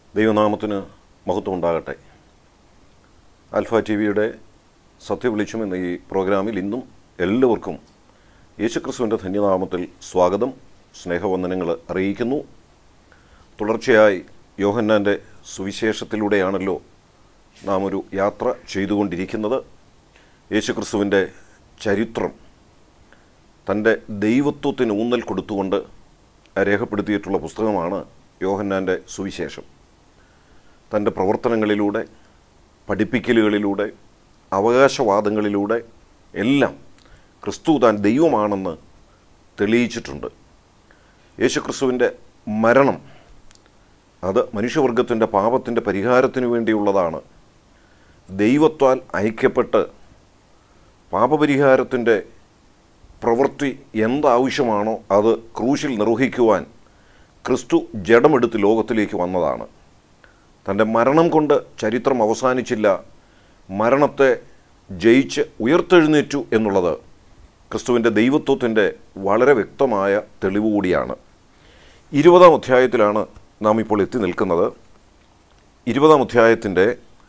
ദൈവനാമത്തിന് മഹത്വം ഉണ്ടാകട്ടെ ആൽഫ ടി വിയുടെ സത്യവിളിച്ചും എന്ന ഈ പ്രോഗ്രാമിൽ ഇന്നും എല്ലാവർക്കും യേശുക്രിസ്തുവിൻ്റെ ധന്യനാമത്തിൽ സ്വാഗതം സ്നേഹവന്ദനങ്ങൾ അറിയിക്കുന്നു തുടർച്ചയായി യോഹന്നാൻ്റെ സുവിശേഷത്തിലൂടെയാണല്ലോ നാം ഒരു യാത്ര ചെയ്തുകൊണ്ടിരിക്കുന്നത് യേശുക്രിസ്തുവിൻ്റെ ചരിത്രം തൻ്റെ ദൈവത്വത്തിന് ഊന്നൽ കൊടുത്തുകൊണ്ട് രേഖപ്പെടുത്തിയിട്ടുള്ള പുസ്തകമാണ് യോഹന്നാൻ്റെ സുവിശേഷം തൻ്റെ പ്രവർത്തനങ്ങളിലൂടെ പഠിപ്പിക്കലുകളിലൂടെ അവകാശവാദങ്ങളിലൂടെ എല്ലാം ക്രിസ്തു താൻ ദൈവമാണെന്ന് തെളിയിച്ചിട്ടുണ്ട് യേശുക്രിസ്തുവിൻ്റെ മരണം അത് മനുഷ്യവർഗത്തിൻ്റെ പാപത്തിൻ്റെ പരിഹാരത്തിന് വേണ്ടിയുള്ളതാണ് ദൈവത്താൽ ഐക്യപ്പെട്ട് പാപപരിഹാരത്തിൻ്റെ പ്രവൃത്തി എന്താവശ്യമാണോ അത് ക്രൂശിൽ നിർവഹിക്കുവാൻ ക്രിസ്തു ജഡമെടുത്ത് ലോകത്തിലേക്ക് വന്നതാണ് തൻ്റെ മരണം കൊണ്ട് ചരിത്രം അവസാനിച്ചില്ല മരണത്തെ ജയിച്ച് ഉയർത്തെഴുന്നേറ്റു എന്നുള്ളത് ക്രിസ്തുവിൻ്റെ ദൈവത്വത്തിൻ്റെ വളരെ വ്യക്തമായ തെളിവ് കൂടിയാണ് ഇരുപതാം അധ്യായത്തിലാണ് നാം ഇപ്പോൾ എത്തി നിൽക്കുന്നത് ഇരുപതാം അധ്യായത്തിൻ്റെ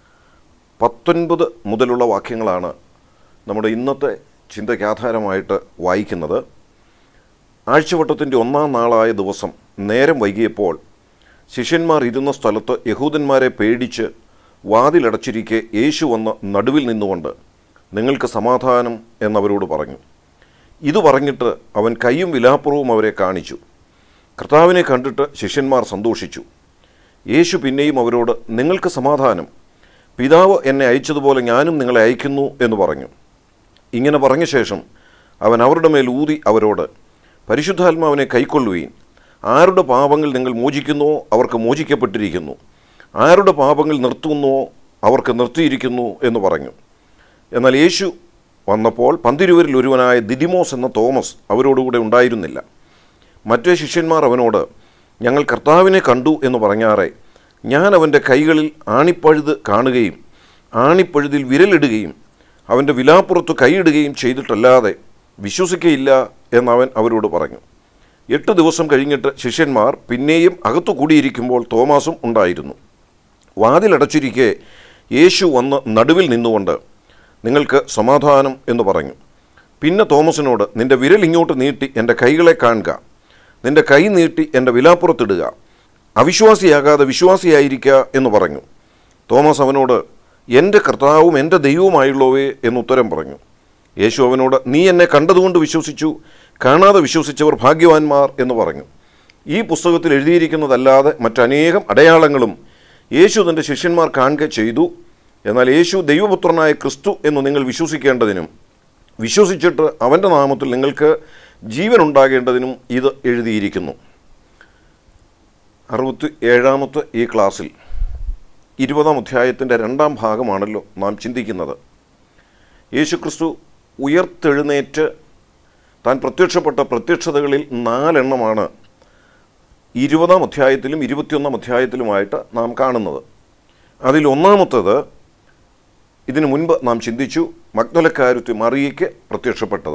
പത്തൊൻപത് മുതലുള്ള വാക്യങ്ങളാണ് നമ്മുടെ ഇന്നത്തെ ചിന്തയ്ക്ക് ആധാരമായിട്ട് വായിക്കുന്നത് ആഴ്ചവട്ടത്തിൻ്റെ ഒന്നാം നാളായ ദിവസം നേരം വൈകിയപ്പോൾ ശിഷ്യന്മാർ ഇരുന്ന സ്ഥലത്ത് യഹൂദന്മാരെ പേടിച്ച് വാതിലടച്ചിരിക്കെ യേശു വന്ന് നടുവിൽ നിന്നുകൊണ്ട് നിങ്ങൾക്ക് സമാധാനം എന്നവരോട് പറഞ്ഞു ഇത് പറഞ്ഞിട്ട് അവൻ കൈയും വിലാപ്പുറവും അവരെ കാണിച്ചു കർത്താവിനെ കണ്ടിട്ട് ശിഷ്യന്മാർ സന്തോഷിച്ചു യേശു പിന്നെയും അവരോട് നിങ്ങൾക്ക് സമാധാനം പിതാവ് എന്നെ അയച്ചതുപോലെ ഞാനും നിങ്ങളെ അയക്കുന്നു എന്ന് പറഞ്ഞു ഇങ്ങനെ പറഞ്ഞ ശേഷം അവൻ അവരുടെ മേൽ ഊതി അവരോട് പരിശുദ്ധാത്മാവിനെ കൈക്കൊള്ളുകയും ആരുടെ പാപങ്ങൾ നിങ്ങൾ മോചിക്കുന്നുവോ അവർക്ക് മോചിക്കപ്പെട്ടിരിക്കുന്നു ആരുടെ പാപങ്ങൾ നിർത്തുന്നുവോ അവർക്ക് നിർത്തിയിരിക്കുന്നു എന്ന് പറഞ്ഞു എന്നാൽ യേശു വന്നപ്പോൾ പന്തിരുവരിൽ ഒരുവനായ ദിദിമോസ് എന്ന തോമസ് അവരോടുകൂടെ ഉണ്ടായിരുന്നില്ല മറ്റേ ശിഷ്യന്മാർ അവനോട് ഞങ്ങൾ കർത്താവിനെ കണ്ടു എന്ന് പറഞ്ഞാറെ ഞാൻ അവൻ്റെ കൈകളിൽ ആണിപ്പഴുത് കാണുകയും ആണിപ്പഴുതിൽ വിരലിടുകയും അവൻ്റെ വിലാപ്പുറത്ത് കൈയിടുകയും ചെയ്തിട്ടല്ലാതെ വിശ്വസിക്കയില്ല എന്നവൻ അവരോട് പറഞ്ഞു എട്ട് ദിവസം കഴിഞ്ഞിട്ട് ശിഷ്യന്മാർ പിന്നെയും അകത്തു കൂടിയിരിക്കുമ്പോൾ തോമാസും ഉണ്ടായിരുന്നു വാതിലടച്ചിരിക്കെ യേശു വന്ന് നടുവിൽ നിന്നുകൊണ്ട് നിങ്ങൾക്ക് സമാധാനം എന്ന് പറഞ്ഞു പിന്നെ തോമസിനോട് നിന്റെ വിരൽ ഇങ്ങോട്ട് നീട്ടി എൻ്റെ കൈകളെ കാണുക നിന്റെ കൈ നീട്ടി എൻ്റെ വിലാപ്പുറത്തിടുക അവിശ്വാസിയാകാതെ വിശ്വാസിയായിരിക്കുക എന്ന് പറഞ്ഞു തോമസ് അവനോട് എൻ്റെ കർത്താവും എൻ്റെ ദൈവവുമായുള്ളവേ എന്ന് ഉത്തരം പറഞ്ഞു യേശു അവനോട് നീ എന്നെ കണ്ടതുകൊണ്ട് വിശ്വസിച്ചു കാണാതെ വിശ്വസിച്ചവർ ഭാഗ്യവാന്മാർ എന്ന് പറഞ്ഞു ഈ പുസ്തകത്തിൽ എഴുതിയിരിക്കുന്നതല്ലാതെ മറ്റനേകം അടയാളങ്ങളും യേശു തൻ്റെ ശിഷ്യന്മാർ കാണുക ചെയ്തു എന്നാൽ യേശു ദൈവപുത്രനായ ക്രിസ്തു എന്ന് നിങ്ങൾ വിശ്വസിക്കേണ്ടതിനും വിശ്വസിച്ചിട്ട് അവൻ്റെ നാമത്തിൽ നിങ്ങൾക്ക് ജീവൻ ഉണ്ടാകേണ്ടതിനും ഇത് എഴുതിയിരിക്കുന്നു അറുപത്തി ഏഴാമത്തെ ഈ ക്ലാസ്സിൽ ഇരുപതാം അധ്യായത്തിൻ്റെ രണ്ടാം ഭാഗമാണല്ലോ നാം ചിന്തിക്കുന്നത് യേശുക്രിസ്തു ഉയർത്തെഴുന്നേറ്റ് താൻ പ്രത്യക്ഷപ്പെട്ട പ്രത്യക്ഷതകളിൽ നാലെണ്ണമാണ് ഇരുപതാം അധ്യായത്തിലും ഇരുപത്തിയൊന്നാം അധ്യായത്തിലുമായിട്ട് നാം കാണുന്നത് അതിൽ ഒന്നാമത്തത് ഇതിനു മുൻപ് നാം ചിന്തിച്ചു മഗ്നലക്കാരുത്തി മറിയയ്ക്ക് പ്രത്യക്ഷപ്പെട്ടത്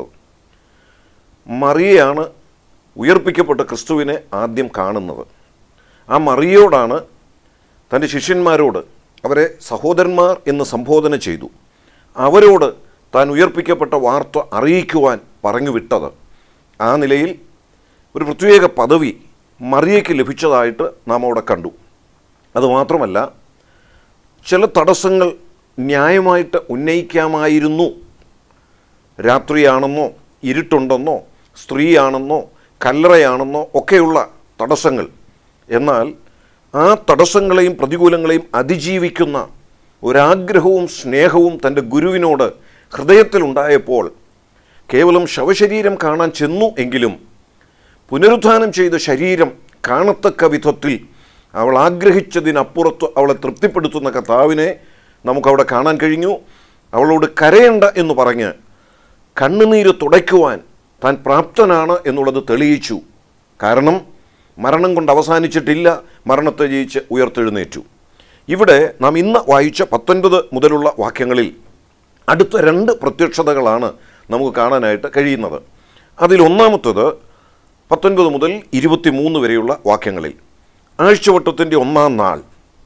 മറിയയാണ് ഉയർപ്പിക്കപ്പെട്ട ക്രിസ്തുവിനെ ആദ്യം കാണുന്നത് ആ മറിയോടാണ് തൻ്റെ ശിഷ്യന്മാരോട് അവരെ സഹോദരന്മാർ എന്ന് സംബോധന ചെയ്തു അവരോട് താൻ ഉയർപ്പിക്കപ്പെട്ട വാർത്ത അറിയിക്കുവാൻ പറഞ്ഞു വിട്ടത് ആ നിലയിൽ ഒരു പ്രത്യേക പദവി മറിയയ്ക്ക് ലഭിച്ചതായിട്ട് നാം അവിടെ കണ്ടു അതുമാത്രമല്ല ചില തടസ്സങ്ങൾ ന്യായമായിട്ട് ഉന്നയിക്കാമായിരുന്നു രാത്രിയാണെന്നോ ഇരുട്ടുണ്ടെന്നോ സ്ത്രീയാണെന്നോ കല്ലറയാണെന്നോ ഒക്കെയുള്ള തടസ്സങ്ങൾ എന്നാൽ ആ തടസ്സങ്ങളെയും പ്രതികൂലങ്ങളെയും അതിജീവിക്കുന്ന ഒരാഗ്രഹവും സ്നേഹവും തൻ്റെ ഗുരുവിനോട് ഹൃദയത്തിലുണ്ടായപ്പോൾ കേവലം ശവശരീരം കാണാൻ ചെന്നു എങ്കിലും പുനരുത്ഥാനം ചെയ്ത ശരീരം കാണത്തക്ക വിധത്തിൽ അവൾ ആഗ്രഹിച്ചതിനപ്പുറത്ത് അവളെ തൃപ്തിപ്പെടുത്തുന്ന കർത്താവിനെ നമുക്കവിടെ കാണാൻ കഴിഞ്ഞു അവളോട് കരയണ്ട എന്ന് പറഞ്ഞ് കണ്ണുനീര് തുടയ്ക്കുവാൻ താൻ പ്രാപ്തനാണ് എന്നുള്ളത് തെളിയിച്ചു കാരണം മരണം കൊണ്ട് അവസാനിച്ചിട്ടില്ല മരണത്തെ ജയിച്ച് ഉയർത്തെഴുന്നേറ്റു ഇവിടെ നാം ഇന്ന് വായിച്ച പത്തൊൻപത് മുതലുള്ള വാക്യങ്ങളിൽ അടുത്ത രണ്ട് പ്രത്യക്ഷതകളാണ് നമുക്ക് കാണാനായിട്ട് കഴിയുന്നത് അതിലൊന്നാമത്തത് പത്തൊൻപത് മുതൽ ഇരുപത്തിമൂന്ന് വരെയുള്ള വാക്യങ്ങളിൽ ആഴ്ചവട്ടത്തിൻ്റെ ഒന്നാം നാൾ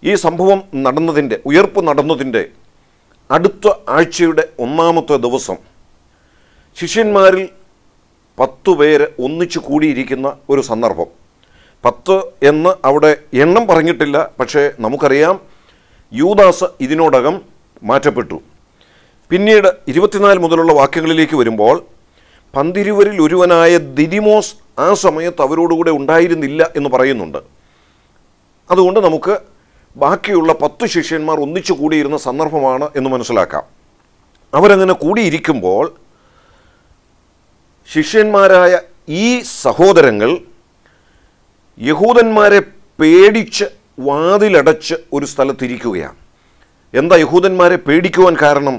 ഈ സംഭവം നടന്നതിൻ്റെ ഉയർപ്പ് നടന്നതിൻ്റെ അടുത്ത ആഴ്ചയുടെ ഒന്നാമത്തെ ദിവസം ശിഷ്യന്മാരിൽ പത്തു പേര് ഒന്നിച്ചു കൂടിയിരിക്കുന്ന ഒരു സന്ദർഭം പത്ത് എന്ന് അവിടെ എണ്ണം പറഞ്ഞിട്ടില്ല പക്ഷേ നമുക്കറിയാം യൂദാസ് ഇതിനോടകം മാറ്റപ്പെട്ടു പിന്നീട് ഇരുപത്തിനാല് മുതലുള്ള വാക്യങ്ങളിലേക്ക് വരുമ്പോൾ പന്തിരുവരിൽ ഒരുവനായ ദിദിമോസ് ആ സമയത്ത് അവരോടുകൂടെ ഉണ്ടായിരുന്നില്ല എന്ന് പറയുന്നുണ്ട് അതുകൊണ്ട് നമുക്ക് ബാക്കിയുള്ള പത്ത് ശിഷ്യന്മാർ ഒന്നിച്ചു കൂടിയിരുന്ന സന്ദർഭമാണ് എന്ന് മനസ്സിലാക്കാം അവരങ്ങനെ കൂടിയിരിക്കുമ്പോൾ ശിഷ്യന്മാരായ ഈ സഹോദരങ്ങൾ യഹൂദന്മാരെ പേടിച്ച് വാതിലടച്ച് ഒരു സ്ഥലത്തിരിക്കുകയാണ് എന്താ യഹൂദന്മാരെ പേടിക്കുവാൻ കാരണം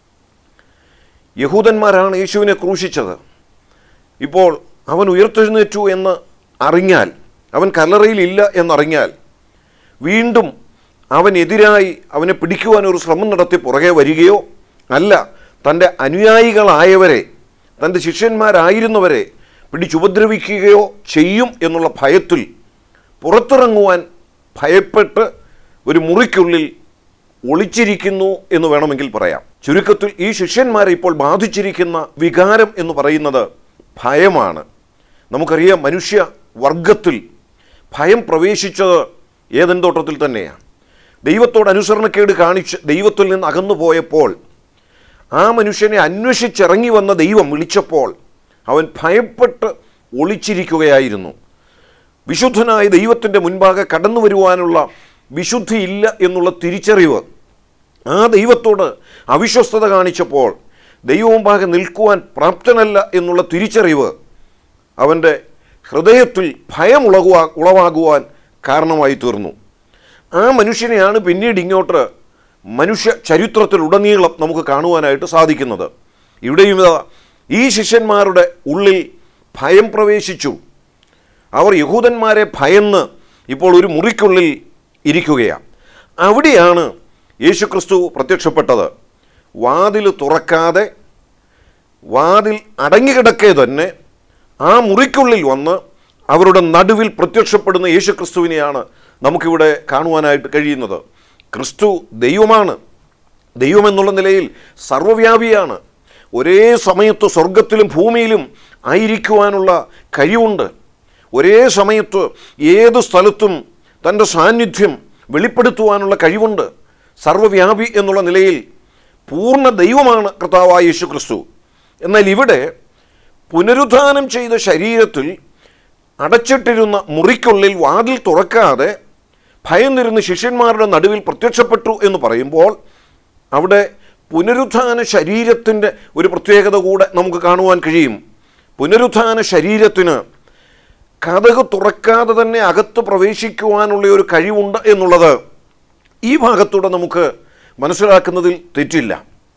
യഹൂദന്മാരാണ് യേശുവിനെ ക്രൂശിച്ചത് ഇപ്പോൾ അവൻ ഉയർത്തെഴുന്നേറ്റു എന്ന് അറിഞ്ഞാൽ അവൻ കല്ലറയിലില്ല എന്നറിഞ്ഞാൽ വീണ്ടും അവനെതിരായി അവനെ പിടിക്കുവാൻ ഒരു ശ്രമം നടത്തി പുറകെ വരികയോ അല്ല തൻ്റെ അനുയായികളായവരെ തൻ്റെ ശിഷ്യന്മാരായിരുന്നവരെ പിടിച്ചുപദ്രവിക്കുകയോ ചെയ്യും എന്നുള്ള ഭയത്തിൽ പുറത്തിറങ്ങുവാൻ ഭയപ്പെട്ട് ഒരു മുറിക്കുള്ളിൽ ഒളിച്ചിരിക്കുന്നു എന്ന് വേണമെങ്കിൽ പറയാം ചുരുക്കത്തിൽ ഈ ശിഷ്യന്മാരെ ഇപ്പോൾ ബാധിച്ചിരിക്കുന്ന വികാരം എന്ന് പറയുന്നത് ഭയമാണ് നമുക്കറിയാം മനുഷ്യ വർഗത്തിൽ ഭയം പ്രവേശിച്ചത് ഏതൻ തോട്ടത്തിൽ തന്നെയാണ് ദൈവത്തോട് അനുസരണക്കേട് കാണിച്ച് ദൈവത്തിൽ നിന്ന് അകന്നു പോയപ്പോൾ ആ മനുഷ്യനെ അന്വേഷിച്ചിറങ്ങി വന്ന ദൈവം വിളിച്ചപ്പോൾ അവൻ ഭയപ്പെട്ട് ഒളിച്ചിരിക്കുകയായിരുന്നു വിശുദ്ധനായ ദൈവത്തിൻ്റെ മുൻപാകെ കടന്നു വരുവാനുള്ള വിശുദ്ധിയില്ല എന്നുള്ള തിരിച്ചറിവ് ആ ദൈവത്തോട് അവിശ്വസ്തത കാണിച്ചപ്പോൾ ദൈവമുമ്പാകെ നിൽക്കുവാൻ പ്രാപ്തനല്ല എന്നുള്ള തിരിച്ചറിവ് അവൻ്റെ ഹൃദയത്തിൽ ഭയം ഉളകുവാ ഉളവാകുവാൻ കാരണമായി തീർന്നു ആ മനുഷ്യനെയാണ് പിന്നീട് ഇങ്ങോട്ട് മനുഷ്യ ചരിത്രത്തിലുടനീളം നമുക്ക് കാണുവാനായിട്ട് സാധിക്കുന്നത് ഇവിടെയും ഇതാ ഈ ശിഷ്യന്മാരുടെ ഉള്ളിൽ ഭയം പ്രവേശിച്ചു അവർ യഹൂദന്മാരെ ഭയന്ന് ഇപ്പോൾ ഒരു മുറിക്കുള്ളിൽ ഇരിക്കുകയാണ് അവിടെയാണ് യേശുക്രിസ്തു പ്രത്യക്ഷപ്പെട്ടത് വാതിൽ തുറക്കാതെ വാതിൽ അടങ്ങിക്കിടക്കെ തന്നെ ആ മുറിക്കുള്ളിൽ വന്ന് അവരുടെ നടുവിൽ പ്രത്യക്ഷപ്പെടുന്ന യേശുക്രിസ്തുവിനെയാണ് നമുക്കിവിടെ കാണുവാനായിട്ട് കഴിയുന്നത് ക്രിസ്തു ദൈവമാണ് ദൈവമെന്നുള്ള നിലയിൽ സർവ്വവ്യാപിയാണ് ഒരേ സമയത്ത് സ്വർഗത്തിലും ഭൂമിയിലും ആയിരിക്കുവാനുള്ള കഴിവുണ്ട് ഒരേ സമയത്ത് ഏത് സ്ഥലത്തും തൻ്റെ സാന്നിധ്യം വെളിപ്പെടുത്തുവാനുള്ള കഴിവുണ്ട് സർവ്വവ്യാപി എന്നുള്ള നിലയിൽ പൂർണ്ണ ദൈവമാണ് കർത്താവായ യേശു ക്രിസ്തു എന്നാൽ ഇവിടെ പുനരുദ്ധാനം ചെയ്ത ശരീരത്തിൽ അടച്ചിട്ടിരുന്ന മുറിക്കുള്ളിൽ വാതിൽ തുറക്കാതെ ഭയന്നിരുന്ന ശിഷ്യന്മാരുടെ നടുവിൽ പ്രത്യക്ഷപ്പെട്ടു എന്ന് പറയുമ്പോൾ അവിടെ പുനരുത്ഥാന ശരീരത്തിൻ്റെ ഒരു പ്രത്യേകത കൂടെ നമുക്ക് കാണുവാൻ കഴിയും പുനരുത്ഥാന ശരീരത്തിന് കഥക് തുറക്കാതെ തന്നെ അകത്ത് പ്രവേശിക്കുവാനുള്ള ഒരു കഴിവുണ്ട് എന്നുള്ളത് ഈ ഭാഗത്തൂടെ നമുക്ക് മനസ്സിലാക്കുന്നതിൽ തെറ്റില്ല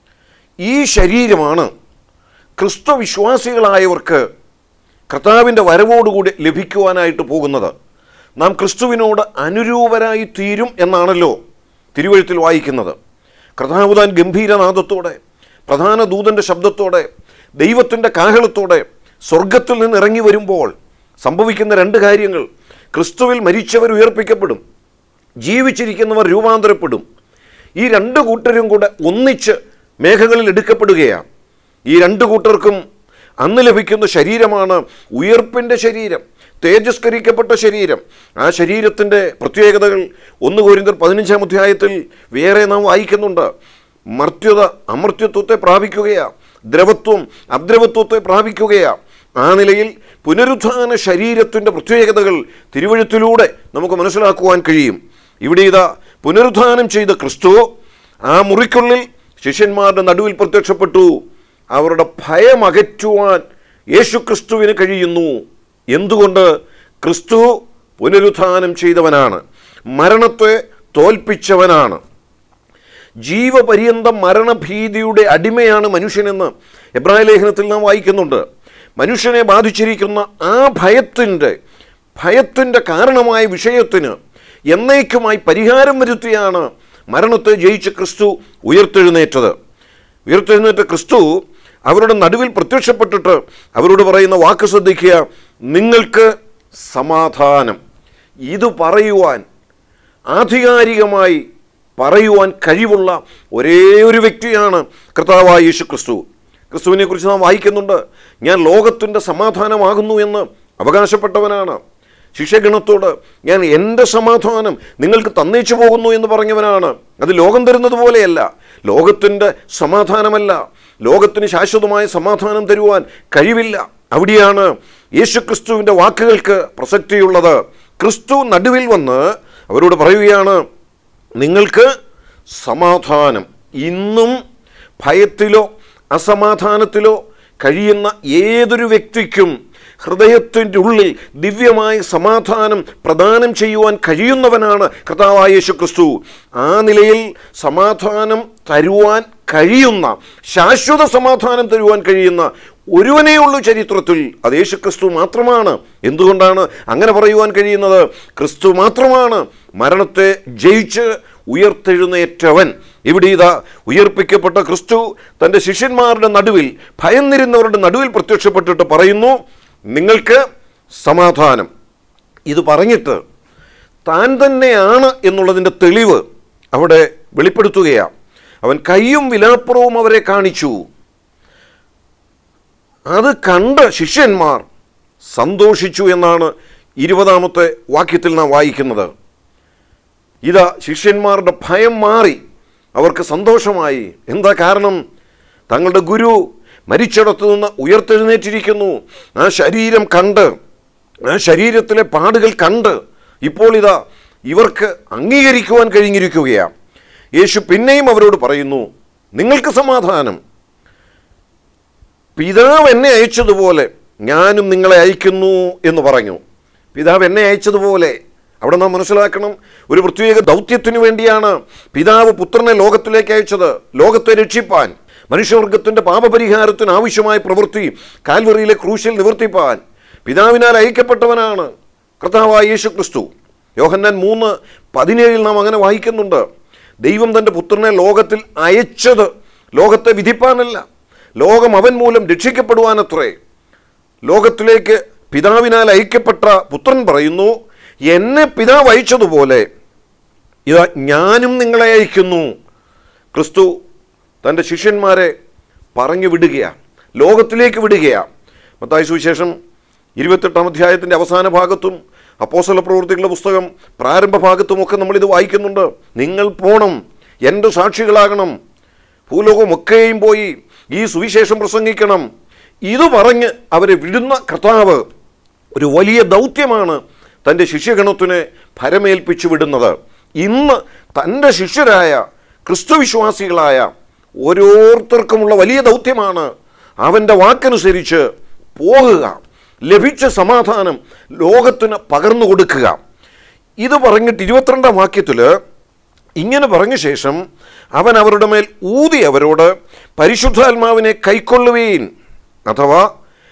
ഈ ശരീരമാണ് ക്രിസ്തു വിശ്വാസികളായവർക്ക് കർത്താവിൻ്റെ വരവോടുകൂടി ലഭിക്കുവാനായിട്ട് പോകുന്നത് നാം ക്രിസ്തുവിനോട് അനുരൂപരായി തീരും എന്നാണല്ലോ തിരുവഴുത്തിൽ വായിക്കുന്നത് കർത്താവുതാൻ ഗംഭീരനാദത്തോടെ പ്രധാന ദൂതൻ്റെ ശബ്ദത്തോടെ ദൈവത്തിൻ്റെ കാഹളത്തോടെ സ്വർഗത്തിൽ നിന്ന് ഇറങ്ങി വരുമ്പോൾ സംഭവിക്കുന്ന രണ്ട് കാര്യങ്ങൾ ക്രിസ്തുവിൽ മരിച്ചവർ ഉയർപ്പിക്കപ്പെടും ജീവിച്ചിരിക്കുന്നവർ രൂപാന്തരപ്പെടും ഈ രണ്ട് കൂട്ടരും കൂടെ ഒന്നിച്ച് മേഘങ്ങളിൽ എടുക്കപ്പെടുകയാണ് ഈ രണ്ട് കൂട്ടർക്കും അന്ന് ലഭിക്കുന്ന ശരീരമാണ് ഉയർപ്പിൻ്റെ ശരീരം തേജസ്കരിക്കപ്പെട്ട ശരീരം ആ ശരീരത്തിൻ്റെ പ്രത്യേകതകൾ ഒന്ന് കോരിന്തർ പതിനഞ്ചാം അധ്യായത്തിൽ വേറെ നാം വായിക്കുന്നുണ്ട് മർത്യത അമർത്യത്വത്തെ പ്രാപിക്കുകയാ ദ്രവത്വം അദ്രവത്വത്തെ പ്രാപിക്കുകയാ ആ നിലയിൽ പുനരുത്ഥാന ശരീരത്തിൻ്റെ പ്രത്യേകതകൾ തിരുവഴുത്തിലൂടെ നമുക്ക് മനസ്സിലാക്കുവാൻ കഴിയും ഇവിടെ ഇതാ പുനരുത്ഥാനം ചെയ്ത ക്രിസ്തു ആ മുറിക്കുള്ളിൽ ശിഷ്യന്മാരുടെ നടുവിൽ പ്രത്യക്ഷപ്പെട്ടു അവരുടെ ഭയമകറ്റുവാൻ യേശുക്രിസ്തുവിന് കഴിയുന്നു എന്തുകൊണ്ട് ക്രിസ്തു പുനരുത്ഥാനം ചെയ്തവനാണ് മരണത്തെ തോൽപ്പിച്ചവനാണ് ജീവപര്യന്തം മരണഭീതിയുടെ അടിമയാണ് മനുഷ്യനെന്ന് എബ്രാഹിം ലേഖനത്തിൽ നാം വായിക്കുന്നുണ്ട് മനുഷ്യനെ ബാധിച്ചിരിക്കുന്ന ആ ഭയത്തിൻ്റെ ഭയത്തിൻ്റെ കാരണമായ വിഷയത്തിന് എന്നേക്കുമായി പരിഹാരം വരുത്തിയാണ് മരണത്തെ ജയിച്ച് ക്രിസ്തു ഉയർത്തെഴുന്നേറ്റത് ഉയർത്തെഴുന്നേറ്റ ക്രിസ്തു അവരുടെ നടുവിൽ പ്രത്യക്ഷപ്പെട്ടിട്ട് അവരോട് പറയുന്ന വാക്ക് ശ്രദ്ധിക്കുക നിങ്ങൾക്ക് സമാധാനം ഇത് പറയുവാൻ ആധികാരികമായി പറയുവാൻ കഴിവുള്ള ഒരേ ഒരു വ്യക്തിയാണ് കർത്താവായ യേശു ക്രിസ്തു ക്രിസ്തുവിനെ കുറിച്ച് നാം വായിക്കുന്നുണ്ട് ഞാൻ ലോകത്തിൻ്റെ സമാധാനമാകുന്നു എന്ന് അവകാശപ്പെട്ടവനാണ് ശിഷ്യഗണത്തോട് ഞാൻ എൻ്റെ സമാധാനം നിങ്ങൾക്ക് തന്നേച്ചു പോകുന്നു എന്ന് പറഞ്ഞവനാണ് അത് ലോകം തരുന്നത് പോലെയല്ല ലോകത്തിൻ്റെ സമാധാനമല്ല ലോകത്തിന് ശാശ്വതമായ സമാധാനം തരുവാൻ കഴിവില്ല അവിടെയാണ് യേശു ക്രിസ്തുവിൻ്റെ വാക്കുകൾക്ക് പ്രസക്തിയുള്ളത് ക്രിസ്തു നടുവിൽ വന്ന് അവരോട് പറയുകയാണ് നിങ്ങൾക്ക് സമാധാനം ഇന്നും ഭയത്തിലോ അസമാധാനത്തിലോ കഴിയുന്ന ഏതൊരു വ്യക്തിക്കും ഹൃദയത്തിൻ്റെ ഉള്ളിൽ ദിവ്യമായ സമാധാനം പ്രദാനം ചെയ്യുവാൻ കഴിയുന്നവനാണ് കർത്താവായ യേശു ക്രിസ്തു ആ നിലയിൽ സമാധാനം തരുവാൻ കഴിയുന്ന ശാശ്വത സമാധാനം തരുവാൻ കഴിയുന്ന ഒരുവനേ ഉള്ളൂ ചരിത്രത്തിൽ അത് യേശു ക്രിസ്തു മാത്രമാണ് എന്തുകൊണ്ടാണ് അങ്ങനെ പറയുവാൻ കഴിയുന്നത് ക്രിസ്തു മാത്രമാണ് മരണത്തെ ജയിച്ച് ഉയർത്തെഴുന്നേറ്റവൻ ഇവിടെ ഇതാ ഉയർപ്പിക്കപ്പെട്ട ക്രിസ്തു തൻ്റെ ശിഷ്യന്മാരുടെ നടുവിൽ ഭയന്നിരുന്നവരുടെ നടുവിൽ പ്രത്യക്ഷപ്പെട്ടിട്ട് പറയുന്നു നിങ്ങൾക്ക് സമാധാനം ഇത് പറഞ്ഞിട്ട് താൻ തന്നെയാണ് എന്നുള്ളതിൻ്റെ തെളിവ് അവിടെ വെളിപ്പെടുത്തുകയാണ് അവൻ കയ്യും വിലാപ്പുറവും അവരെ കാണിച്ചു അത് കണ്ട് ശിഷ്യന്മാർ സന്തോഷിച്ചു എന്നാണ് ഇരുപതാമത്തെ വാക്യത്തിൽ നാം വായിക്കുന്നത് ഇതാ ശിഷ്യന്മാരുടെ ഭയം മാറി അവർക്ക് സന്തോഷമായി എന്താ കാരണം തങ്ങളുടെ ഗുരു മരിച്ചിടത്തു നിന്ന് ഉയർത്തെഴുന്നേറ്റിരിക്കുന്നു ആ ശരീരം കണ്ട് ആ ശരീരത്തിലെ പാടുകൾ കണ്ട് ഇപ്പോൾ ഇതാ ഇവർക്ക് അംഗീകരിക്കുവാൻ കഴിഞ്ഞിരിക്കുകയാണ് യേശു പിന്നെയും അവരോട് പറയുന്നു നിങ്ങൾക്ക് സമാധാനം പിതാവ് എന്നെ അയച്ചതുപോലെ ഞാനും നിങ്ങളെ അയക്കുന്നു എന്ന് പറഞ്ഞു പിതാവ് എന്നെ അയച്ചതുപോലെ അവിടെ നാം മനസ്സിലാക്കണം ഒരു പ്രത്യേക ദൗത്യത്തിനു വേണ്ടിയാണ് പിതാവ് പുത്രനെ ലോകത്തിലേക്ക് അയച്ചത് ലോകത്തെ രക്ഷിപ്പാൻ മനുഷ്യവർഗത്തിൻ്റെ പാപപരിഹാരത്തിന് ആവശ്യമായ പ്രവൃത്തി കാൽവറിയിലെ ക്രൂശിൽ നിവർത്തിപ്പാൻ പിതാവിനാൽ അയക്കപ്പെട്ടവനാണ് കർത്താവായ യേശു ക്രിസ്തു യോഹന്നാൻ മൂന്ന് പതിനേഴിൽ നാം അങ്ങനെ വായിക്കുന്നുണ്ട് ദൈവം തൻ്റെ പുത്രനെ ലോകത്തിൽ അയച്ചത് ലോകത്തെ വിധിപ്പാനല്ല ലോകം അവൻ മൂലം രക്ഷിക്കപ്പെടുവാനത്രേ ലോകത്തിലേക്ക് പിതാവിനാൽ അയക്കപ്പെട്ട പുത്രൻ പറയുന്നു എന്നെ പിതാവ് അയച്ചതുപോലെ ഇതാ ഞാനും നിങ്ങളെ അയക്കുന്നു ക്രിസ്തു തൻ്റെ ശിഷ്യന്മാരെ പറഞ്ഞു വിടുകയാണ് ലോകത്തിലേക്ക് വിടുകയാണ് മത്തായി സുവിശേഷം ഇരുപത്തെട്ടാം അധ്യായത്തിൻ്റെ അവസാന ഭാഗത്തും അപ്പോസല പ്രവൃത്തികളുടെ പുസ്തകം പ്രാരംഭ ഭാഗത്തുമൊക്കെ നമ്മളിത് വായിക്കുന്നുണ്ട് നിങ്ങൾ പോണം എൻ്റെ സാക്ഷികളാകണം ഭൂലോകമൊക്കെയും പോയി ഈ സുവിശേഷം പ്രസംഗിക്കണം ഇത് പറഞ്ഞ് അവരെ വിടുന്ന കർത്താവ് ഒരു വലിയ ദൗത്യമാണ് തൻ്റെ ശിഷ്യഗണത്തിനെ ഭരമേൽപ്പിച്ചു വിടുന്നത് ഇന്ന് തൻ്റെ ശിഷ്യരായ ക്രിസ്തുവിശ്വാസികളായ ഓരോരുത്തർക്കുമുള്ള വലിയ ദൗത്യമാണ് അവൻ്റെ വാക്കനുസരിച്ച് പോകുക ലഭിച്ച സമാധാനം ലോകത്തിന് പകർന്നു കൊടുക്കുക ഇത് പറഞ്ഞിട്ട് ഇരുപത്തിരണ്ടാം വാക്യത്തിൽ ഇങ്ങനെ പറഞ്ഞ ശേഷം അവൻ അവരുടെ മേൽ ഊതി അവരോട് പരിശുദ്ധാത്മാവിനെ കൈക്കൊള്ളുവീൻ അഥവാ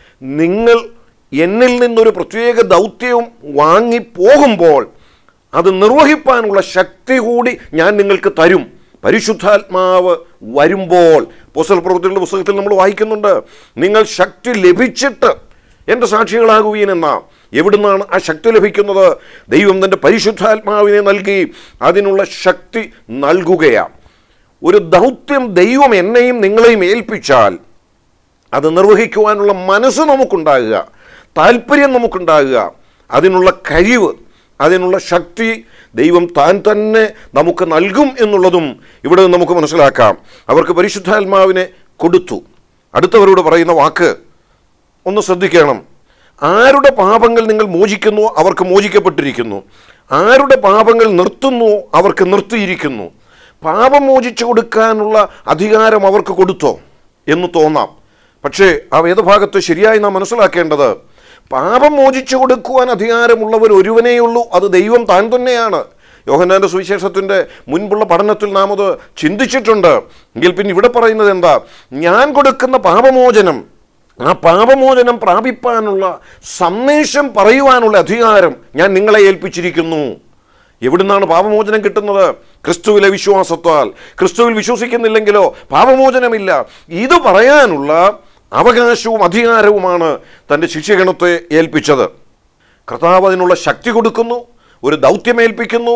നിങ്ങൾ എന്നിൽ നിന്നൊരു പ്രത്യേക ദൗത്യവും വാങ്ങി പോകുമ്പോൾ അത് നിർവഹിപ്പാനുള്ള ശക്തി കൂടി ഞാൻ നിങ്ങൾക്ക് തരും പരിശുദ്ധാത്മാവ് വരുമ്പോൾ പോസ്റ്റൽ പ്രവൃത്തികളുടെ പുസ്തകത്തിൽ നമ്മൾ വായിക്കുന്നുണ്ട് നിങ്ങൾ ശക്തി ലഭിച്ചിട്ട് എൻ്റെ സാക്ഷികളാകുവീൻ എന്ന എവിടുന്നാണ് ആ ശക്തി ലഭിക്കുന്നത് ദൈവം തൻ്റെ പരിശുദ്ധാത്മാവിനെ നൽകി അതിനുള്ള ശക്തി നൽകുകയാണ് ഒരു ദൗത്യം ദൈവം എന്നെയും നിങ്ങളെയും ഏൽപ്പിച്ചാൽ അത് നിർവഹിക്കുവാനുള്ള മനസ്സ് നമുക്കുണ്ടാകുക താല്പര്യം നമുക്കുണ്ടാകുക അതിനുള്ള കഴിവ് അതിനുള്ള ശക്തി ദൈവം താൻ തന്നെ നമുക്ക് നൽകും എന്നുള്ളതും ഇവിടെ നിന്ന് നമുക്ക് മനസ്സിലാക്കാം അവർക്ക് പരിശുദ്ധാത്മാവിനെ കൊടുത്തു അടുത്തവരോട് പറയുന്ന വാക്ക് ഒന്ന് ശ്രദ്ധിക്കണം ആരുടെ പാപങ്ങൾ നിങ്ങൾ മോചിക്കുന്നു അവർക്ക് മോചിക്കപ്പെട്ടിരിക്കുന്നു ആരുടെ പാപങ്ങൾ നിർത്തുന്നു അവർക്ക് നിർത്തിയിരിക്കുന്നു പാപം മോചിച്ചു കൊടുക്കാനുള്ള അധികാരം അവർക്ക് കൊടുത്തോ എന്ന് തോന്നാം പക്ഷേ ആ വേദഭാഗത്ത് ശരിയായി നാം മനസ്സിലാക്കേണ്ടത് പാപം മോചിച്ചു കൊടുക്കുവാൻ അധികാരമുള്ളവർ ഒരുവനേയുള്ളൂ അത് ദൈവം താൻ തന്നെയാണ് യോഹന്നാൻ്റെ സുവിശേഷത്തിൻ്റെ മുൻപുള്ള പഠനത്തിൽ നാം അത് ചിന്തിച്ചിട്ടുണ്ട് എങ്കിൽ പിന്നെ ഇവിടെ പറയുന്നത് എന്താ ഞാൻ കൊടുക്കുന്ന പാപമോചനം ആ പാപമോചനം പ്രാപിപ്പാനുള്ള സന്ദേശം പറയുവാനുള്ള അധികാരം ഞാൻ നിങ്ങളെ ഏൽപ്പിച്ചിരിക്കുന്നു എവിടുന്നാണ് പാപമോചനം കിട്ടുന്നത് ക്രിസ്തുവിലെ വിശ്വാസത്താൽ ക്രിസ്തുവിൽ വിശ്വസിക്കുന്നില്ലെങ്കിലോ പാപമോചനമില്ല ഇത് പറയാനുള്ള അവകാശവും അധികാരവുമാണ് തൻ്റെ ശിഷ്യഗണത്തെ ഏൽപ്പിച്ചത് കർത്താവ് അതിനുള്ള ശക്തി കൊടുക്കുന്നു ഒരു ദൗത്യമേൽപ്പിക്കുന്നു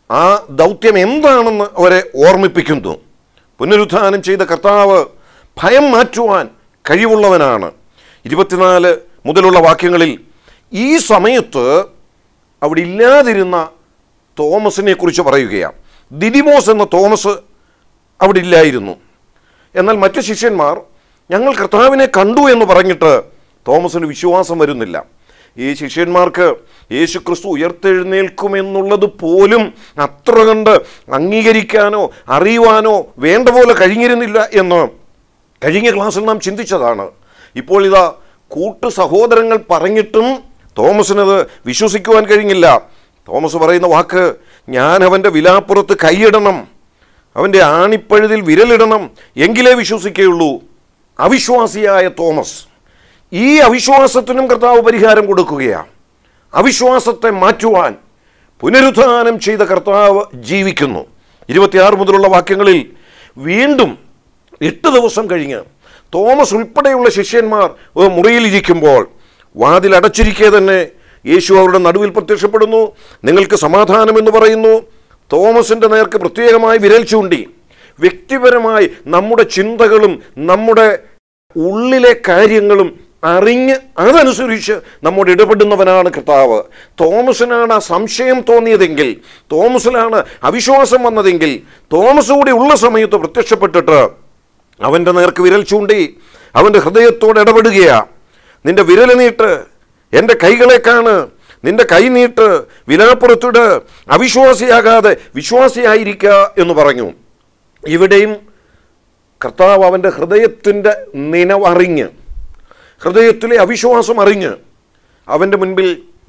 ആ ദൗത്യം എന്താണെന്ന് അവരെ ഓർമ്മിപ്പിക്കുന്നു പുനരുത്ഥാനം ചെയ്ത കർത്താവ് ഭയം മാറ്റുവാൻ കഴിവുള്ളവനാണ് ഇരുപത്തിനാല് മുതലുള്ള വാക്യങ്ങളിൽ ഈ സമയത്ത് അവിടെ ഇല്ലാതിരുന്ന തോമസിനെ കുറിച്ച് പറയുകയാണ് ദിദിമോസ് എന്ന തോമസ് അവിടെ ഇല്ലായിരുന്നു എന്നാൽ മറ്റു ശിഷ്യന്മാർ ഞങ്ങൾ കർത്താവിനെ കണ്ടു എന്ന് പറഞ്ഞിട്ട് തോമസിന് വിശ്വാസം വരുന്നില്ല ഈ ശിഷ്യന്മാർക്ക് യേശു ക്രിസ്തു ഉയർത്തെഴുന്നേൽക്കുമെന്നുള്ളത് പോലും അത്ര കണ്ട് അംഗീകരിക്കാനോ അറിയുവാനോ വേണ്ട പോലെ കഴിഞ്ഞിരുന്നില്ല എന്ന് കഴിഞ്ഞ ക്ലാസ്സിൽ നാം ചിന്തിച്ചതാണ് ഇപ്പോൾ ഇതാ കൂട്ടു സഹോദരങ്ങൾ പറഞ്ഞിട്ടും തോമസിനത് വിശ്വസിക്കുവാൻ കഴിഞ്ഞില്ല തോമസ് പറയുന്ന വാക്ക് ഞാൻ അവൻ്റെ വിലാപ്പുറത്ത് കൈയിടണം അവൻ്റെ ആണിപ്പഴുതിൽ വിരലിടണം എങ്കിലേ വിശ്വസിക്കുകയുള്ളൂ അവിശ്വാസിയായ തോമസ് ഈ അവിശ്വാസത്തിനും കർത്താവ് പരിഹാരം കൊടുക്കുകയാണ് അവിശ്വാസത്തെ മാറ്റുവാൻ പുനരുത്ഥാനം ചെയ്ത കർത്താവ് ജീവിക്കുന്നു ഇരുപത്തിയാറ് മുതലുള്ള വാക്യങ്ങളിൽ വീണ്ടും എട്ട് ദിവസം കഴിഞ്ഞ് തോമസ് ഉൾപ്പെടെയുള്ള ശിഷ്യന്മാർ ഒരു മുറിയിലിരിക്കുമ്പോൾ വാതിൽ അടച്ചിരിക്കെ തന്നെ യേശു അവരുടെ നടുവിൽ പ്രത്യക്ഷപ്പെടുന്നു നിങ്ങൾക്ക് സമാധാനം എന്ന് പറയുന്നു തോമസിൻ്റെ നേർക്ക് പ്രത്യേകമായി വിരൽ ചൂണ്ടി വ്യക്തിപരമായി നമ്മുടെ ചിന്തകളും നമ്മുടെ ഉള്ളിലെ കാര്യങ്ങളും അറിഞ്ഞ് അതനുസരിച്ച് നമ്മോട് ഇടപെടുന്നവനാണ് കർത്താവ് തോമസിനാണ് ആ സംശയം തോന്നിയതെങ്കിൽ തോമസിലാണ് അവിശ്വാസം വന്നതെങ്കിൽ തോമസ് കൂടി ഉള്ള സമയത്ത് പ്രത്യക്ഷപ്പെട്ടിട്ട് അവൻ്റെ നേർക്ക് വിരൽ ചൂണ്ടി അവൻ്റെ ഹൃദയത്തോട് ഇടപെടുകയാ നിന്റെ വിരൽ നീട്ട് എൻ്റെ കൈകളെ കാണ് നിന്റെ കൈ നീട്ട് വിലാപ്പുറത്തിട് അവിശ്വാസിയാകാതെ വിശ്വാസിയായിരിക്കുക എന്ന് പറഞ്ഞു ഇവിടെയും കർത്താവ് അവൻ്റെ ഹൃദയത്തിൻ്റെ നിനവറിഞ്ഞ് ഹൃദയത്തിലെ അവിശ്വാസം അറിഞ്ഞ് അവൻ്റെ മുൻപിൽ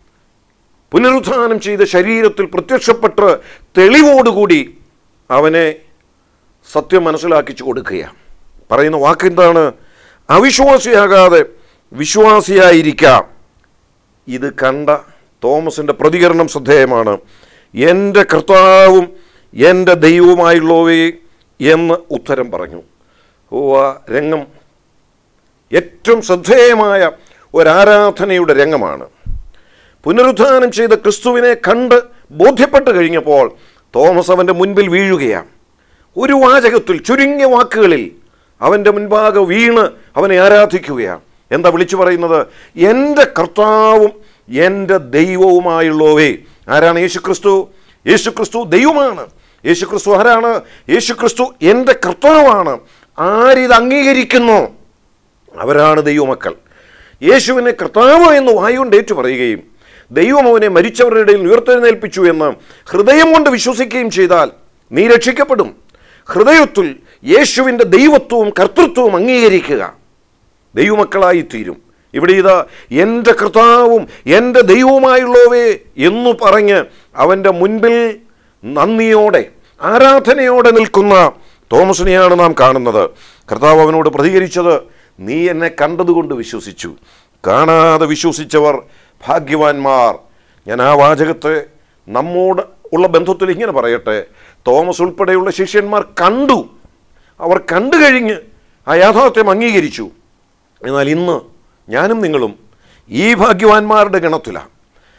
പുനരുത്ഥാനം ചെയ്ത ശരീരത്തിൽ പ്രത്യക്ഷപ്പെട്ട് തെളിവോടുകൂടി അവനെ സത്യം മനസ്സിലാക്കിച്ചു കൊടുക്കുകയാണ് പറയുന്ന വാക്കെന്താണ് അവിശ്വാസിയാകാതെ വിശ്വാസിയായിരിക്കാം ഇത് കണ്ട തോമസിൻ്റെ പ്രതികരണം ശ്രദ്ധേയമാണ് എൻ്റെ കർത്താവും എൻ്റെ ദൈവവുമായുള്ളവേ എന്ന് ഉത്തരം പറഞ്ഞു ഓ ആ രംഗം ഏറ്റവും ശ്രദ്ധേയമായ ഒരാരാധനയുടെ രംഗമാണ് പുനരുത്ഥാനം ചെയ്ത ക്രിസ്തുവിനെ കണ്ട് ബോധ്യപ്പെട്ട് കഴിഞ്ഞപ്പോൾ തോമസ് അവൻ്റെ മുൻപിൽ വീഴുകയാണ് ഒരു വാചകത്തിൽ ചുരുങ്ങിയ വാക്കുകളിൽ അവൻ്റെ മുൻപാകെ വീണ് അവനെ ആരാധിക്കുകയാണ് എന്താ വിളിച്ചു പറയുന്നത് എൻ്റെ കർത്താവും എൻ്റെ ദൈവവുമായുള്ളവേ ആരാണ് യേശുക്രിസ്തു യേശുക്രിസ്തു ദൈവമാണ് യേശുക്രിസ്തു ആരാണ് യേശുക്രിസ്തു എൻ്റെ കർത്താവാണ് ആരിത് അംഗീകരിക്കുന്നു അവരാണ് ദൈവമക്കൾ യേശുവിനെ കർത്താവ് എന്ന് വായുകൊണ്ട് ഏറ്റു പറയുകയും ദൈവം അവനെ മരിച്ചവരുടെ ഇടയിൽ ഉയർത്തെഴുന്നേൽപ്പിച്ചു എന്ന് ഹൃദയം കൊണ്ട് വിശ്വസിക്കുകയും ചെയ്താൽ നീ രക്ഷിക്കപ്പെടും ഹൃദയത്തിൽ യേശുവിൻ്റെ ദൈവത്വവും കർത്തൃത്വവും അംഗീകരിക്കുക ദൈവമക്കളായി തീരും ഇവിടെ ഇതാ എൻ്റെ കർത്താവും എൻ്റെ ദൈവവുമായുള്ളവേ എന്നു പറഞ്ഞ് അവൻ്റെ മുൻപിൽ നന്ദിയോടെ ആരാധനയോടെ നിൽക്കുന്ന തോമസിനെയാണ് നാം കാണുന്നത് കർത്താവ് അവനോട് പ്രതികരിച്ചത് നീ എന്നെ കണ്ടതുകൊണ്ട് വിശ്വസിച്ചു കാണാതെ വിശ്വസിച്ചവർ ഭാഗ്യവാന്മാർ ഞാൻ ആ വാചകത്തെ നമ്മോട് ഉള്ള ബന്ധത്തിൽ ഇങ്ങനെ പറയട്ടെ തോമസ് ഉൾപ്പെടെയുള്ള ശിഷ്യന്മാർ കണ്ടു അവർ കണ്ടു കഴിഞ്ഞ് ആ യാഥാർത്ഥ്യം അംഗീകരിച്ചു എന്നാൽ ഇന്ന് ഞാനും നിങ്ങളും ഈ ഭാഗ്യവാന്മാരുടെ ഗണത്തിലാണ്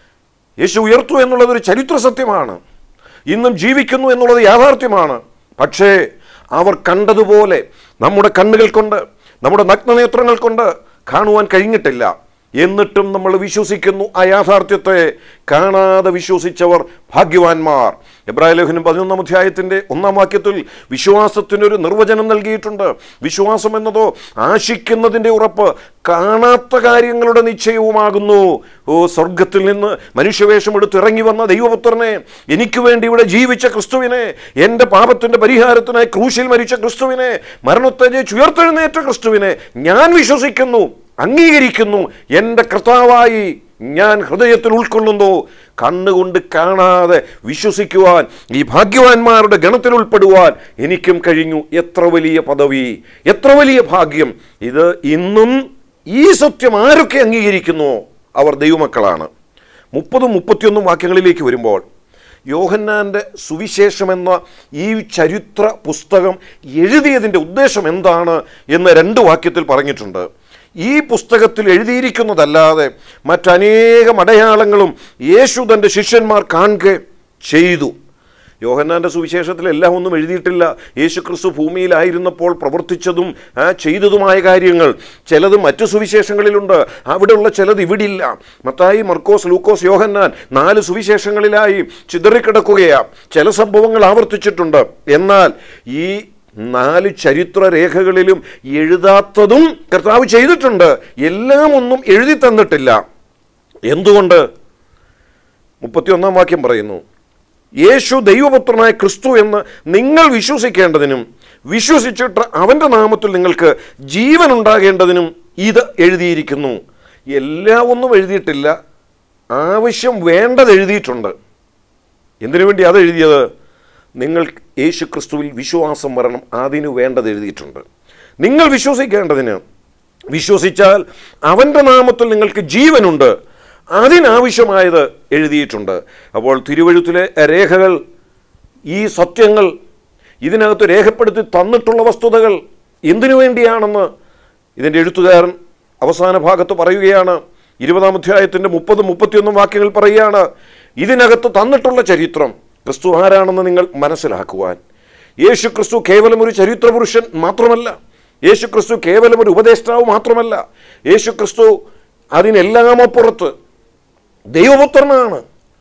യേശു ഉയർത്തു എന്നുള്ളത് ഒരു ചരിത്ര സത്യമാണ് ഇന്നും ജീവിക്കുന്നു എന്നുള്ളത് യാഥാർത്ഥ്യമാണ് പക്ഷേ അവർ കണ്ടതുപോലെ നമ്മുടെ കണ്ണുകൾ കൊണ്ട് നമ്മുടെ നഗ്നനേത്രങ്ങൾ കൊണ്ട് കാണുവാൻ കഴിഞ്ഞിട്ടില്ല എന്നിട്ടും നമ്മൾ വിശ്വസിക്കുന്നു ആ യാഥാർത്ഥ്യത്തെ കാണാതെ വിശ്വസിച്ചവർ ഭാഗ്യവാന്മാർ എബ്രാഹിം ലേഖനം പതിനൊന്നാം അധ്യായത്തിൻ്റെ ഒന്നാം വാക്യത്തിൽ വിശ്വാസത്തിനൊരു നിർവചനം നൽകിയിട്ടുണ്ട് വിശ്വാസം എന്നതോ ആശിക്കുന്നതിൻ്റെ ഉറപ്പ് കാണാത്ത കാര്യങ്ങളുടെ നിശ്ചയവുമാകുന്നു ഓ സ്വർഗത്തിൽ നിന്ന് മനുഷ്യവേഷം എടുത്ത് ഇറങ്ങി വന്ന ദൈവപുത്രനെ എനിക്ക് വേണ്ടി ഇവിടെ ജീവിച്ച ക്രിസ്തുവിനെ എൻ്റെ പാപത്തിൻ്റെ പരിഹാരത്തിനായി ക്രൂശിൽ മരിച്ച ക്രിസ്തുവിനെ മരണത്തെ ജയിച്ച് ഉയർത്തെഴുന്നേറ്റ ക്രിസ്തുവിനെ ഞാൻ വിശ്വസിക്കുന്നു അംഗീകരിക്കുന്നു എൻ്റെ കർത്താവായി ഞാൻ ഹൃദയത്തിൽ ഉൾക്കൊള്ളുന്നു കണ്ണുകൊണ്ട് കാണാതെ വിശ്വസിക്കുവാൻ ഈ ഭാഗ്യവാന്മാരുടെ ഗണത്തിൽ ഉൾപ്പെടുവാൻ എനിക്കും കഴിഞ്ഞു എത്ര വലിയ പദവി എത്ര വലിയ ഭാഗ്യം ഇത് ഇന്നും ഈ സത്യം ആരൊക്കെ അംഗീകരിക്കുന്നു അവർ ദൈവമക്കളാണ് മുപ്പതും മുപ്പത്തിയൊന്നും വാക്യങ്ങളിലേക്ക് വരുമ്പോൾ യോഹന്നാൻ്റെ സുവിശേഷമെന്ന ഈ ചരിത്ര പുസ്തകം എഴുതിയതിൻ്റെ ഉദ്ദേശം എന്താണ് എന്ന് രണ്ട് വാക്യത്തിൽ പറഞ്ഞിട്ടുണ്ട് ഈ പുസ്തകത്തിൽ എഴുതിയിരിക്കുന്നതല്ലാതെ മറ്റനേകം അടയാളങ്ങളും യേശു തൻ്റെ ശിഷ്യന്മാർ കാണുക ചെയ്തു യോഹന്നാൻ്റെ സുവിശേഷത്തിൽ എല്ലാം ഒന്നും എഴുതിയിട്ടില്ല യേശു ക്രിസ്തു ഭൂമിയിലായിരുന്നപ്പോൾ പ്രവർത്തിച്ചതും ആ, ചെയ്തതുമായ കാര്യങ്ങൾ ചിലത് മറ്റു സുവിശേഷങ്ങളിലുണ്ട് അവിടെയുള്ള ചിലത് ഇവിടില്ല മത്തായി മർക്കോസ് ലൂക്കോസ് യോഹന്നാൻ നാല് സുവിശേഷങ്ങളിലായി ചിതറിക്കിടക്കുകയാണ് ചില സംഭവങ്ങൾ ആവർത്തിച്ചിട്ടുണ്ട് എന്നാൽ ഈ നാല് ചരിത്ര രേഖകളിലും എഴുതാത്തതും കർത്താവ് ചെയ്തിട്ടുണ്ട് എല്ലാം ഒന്നും എഴുതി തന്നിട്ടില്ല എന്തുകൊണ്ട് മുപ്പത്തിയൊന്നാം വാക്യം പറയുന്നു യേശു ദൈവപുത്രനായ ക്രിസ്തു എന്ന് നിങ്ങൾ വിശ്വസിക്കേണ്ടതിനും വിശ്വസിച്ചിട്ട് അവൻ്റെ നാമത്തിൽ നിങ്ങൾക്ക് ജീവൻ ഉണ്ടാകേണ്ടതിനും ഇത് എഴുതിയിരിക്കുന്നു എല്ലാം ഒന്നും എഴുതിയിട്ടില്ല ആവശ്യം വേണ്ടത് എഴുതിയിട്ടുണ്ട് എന്തിനു വേണ്ടി അത് എഴുതിയത് നിങ്ങൾ യേശു ക്രിസ്തുവിൽ വിശ്വാസം വരണം അതിനു വേണ്ടത് എഴുതിയിട്ടുണ്ട് നിങ്ങൾ വിശ്വസിക്കേണ്ടതിന് വിശ്വസിച്ചാൽ അവൻ്റെ നാമത്തിൽ നിങ്ങൾക്ക് ജീവനുണ്ട് അതിനാവശ്യമായത് എഴുതിയിട്ടുണ്ട് അപ്പോൾ തിരുവഴുത്തിലെ രേഖകൾ ഈ സത്യങ്ങൾ ഇതിനകത്ത് രേഖപ്പെടുത്തി തന്നിട്ടുള്ള വസ്തുതകൾ എന്തിനു വേണ്ടിയാണെന്ന് ഇതിൻ്റെ എഴുത്തുകാരൻ അവസാന ഭാഗത്ത് പറയുകയാണ് ഇരുപതാം അധ്യായത്തിൻ്റെ മുപ്പതും മുപ്പത്തിയൊന്നും വാക്യങ്ങൾ പറയുകയാണ് ഇതിനകത്ത് തന്നിട്ടുള്ള ചരിത്രം ക്രിസ്തു ആരാണെന്ന് നിങ്ങൾ മനസ്സിലാക്കുവാൻ യേശു ക്രിസ്തു കേവലം ഒരു ചരിത്ര പുരുഷൻ മാത്രമല്ല യേശു ക്രിസ്തു കേവലം ഒരു ഉപദേഷ്ടാവ് മാത്രമല്ല യേശു ക്രിസ്തു അതിനെല്ലാം അപ്പുറത്ത് ദൈവപുത്രനാണ്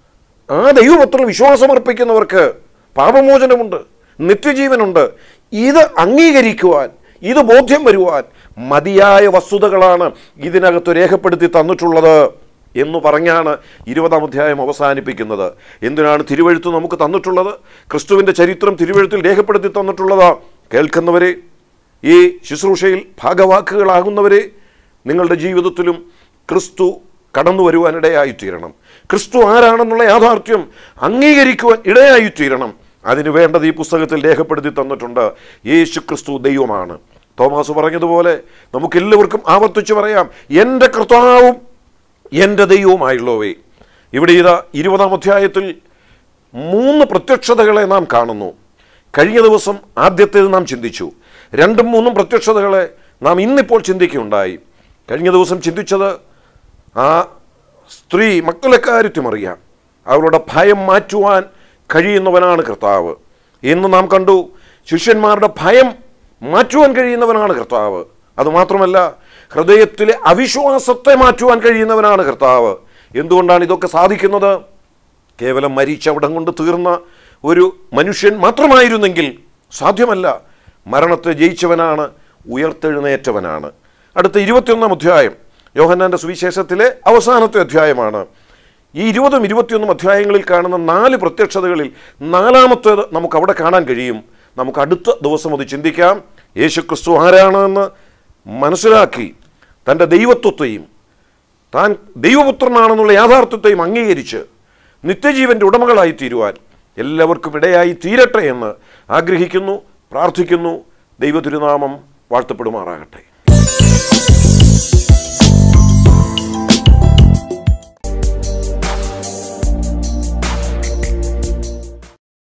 ആ ദൈവപുത്രൻ വിശ്വാസമർപ്പിക്കുന്നവർക്ക് പാപമോചനമുണ്ട് നിത്യജീവനുണ്ട് ഇത് അംഗീകരിക്കുവാൻ ഇത് ബോധ്യം വരുവാൻ മതിയായ വസ്തുതകളാണ് ഇതിനകത്ത് രേഖപ്പെടുത്തി തന്നിട്ടുള്ളത് എന്ന് പറഞ്ഞാണ് ഇരുപതാം അധ്യായം അവസാനിപ്പിക്കുന്നത് എന്തിനാണ് തിരുവഴുത്ത് നമുക്ക് തന്നിട്ടുള്ളത് ക്രിസ്തുവിൻ്റെ ചരിത്രം തിരുവഴുത്തിൽ രേഖപ്പെടുത്തി തന്നിട്ടുള്ളത് കേൾക്കുന്നവരെ ഈ ശുശ്രൂഷയിൽ ഭാഗവാക്കുകളാകുന്നവരെ നിങ്ങളുടെ ജീവിതത്തിലും ക്രിസ്തു കടന്നു വരുവാൻ ഇടയായിത്തീരണം ക്രിസ്തു ആരാണെന്നുള്ള യാഥാർത്ഥ്യം അംഗീകരിക്കുവാൻ ഇടയായിത്തീരണം അതിന് വേണ്ടത് ഈ പുസ്തകത്തിൽ രേഖപ്പെടുത്തി തന്നിട്ടുണ്ട് യേശു ക്രിസ്തു ദൈവമാണ് തോമാസ് പറഞ്ഞതുപോലെ നമുക്കെല്ലാവർക്കും ആവർത്തിച്ച് പറയാം എൻ്റെ കർത്താവും എൻ്റെ ദൈവവുമായുള്ളവേ ഇവിടെ ഇതാ ഇരുപതാം അധ്യായത്തിൽ മൂന്ന് പ്രത്യക്ഷതകളെ നാം കാണുന്നു കഴിഞ്ഞ ദിവസം ആദ്യത്തേത് നാം ചിന്തിച്ചു രണ്ടും മൂന്നും പ്രത്യക്ഷതകളെ നാം ഇന്നിപ്പോൾ ചിന്തിക്കുകയുണ്ടായി കഴിഞ്ഞ ദിവസം ചിന്തിച്ചത് ആ സ്ത്രീ മക്കളെക്കാര്യത്തും അറിയാം അവരുടെ ഭയം മാറ്റുവാൻ കഴിയുന്നവനാണ് കർത്താവ് ഇന്ന് നാം കണ്ടു ശിഷ്യന്മാരുടെ ഭയം മാറ്റുവാൻ കഴിയുന്നവനാണ് കർത്താവ് അതുമാത്രമല്ല ഹൃദയത്തിലെ അവിശ്വാസത്തെ മാറ്റുവാൻ കഴിയുന്നവനാണ് കർത്താവ് എന്തുകൊണ്ടാണ് ഇതൊക്കെ സാധിക്കുന്നത് കേവലം മരിച്ചവിടം കൊണ്ട് തീർന്ന ഒരു മനുഷ്യൻ മാത്രമായിരുന്നെങ്കിൽ സാധ്യമല്ല മരണത്തെ ജയിച്ചവനാണ് ഉയർത്തെഴുന്നേറ്റവനാണ് അടുത്ത ഇരുപത്തിയൊന്നാം അധ്യായം യോഹന്നാൻ്റെ സുവിശേഷത്തിലെ അവസാനത്തെ അധ്യായമാണ് ഈ ഇരുപതും ഇരുപത്തിയൊന്നും അധ്യായങ്ങളിൽ കാണുന്ന നാല് പ്രത്യക്ഷതകളിൽ നാലാമത്തേത് നമുക്ക് അവിടെ കാണാൻ കഴിയും നമുക്ക് അടുത്ത ദിവസം അത് ചിന്തിക്കാം യേശു ക്രിസ്തു ആരാണെന്ന് മനസ്സിലാക്കി തൻ്റെ ദൈവത്വത്തെയും താൻ ദൈവപുത്രനാണെന്നുള്ള യാഥാർത്ഥ്യത്തെയും അംഗീകരിച്ച് നിത്യജീവൻ്റെ ഉടമകളായി തീരുവാൻ എല്ലാവർക്കും ഇടയായി തീരട്ടെ എന്ന് ആഗ്രഹിക്കുന്നു പ്രാർത്ഥിക്കുന്നു ദൈവ തിരുനാമം വാഴ്ത്തപ്പെടുമാറാകട്ടെ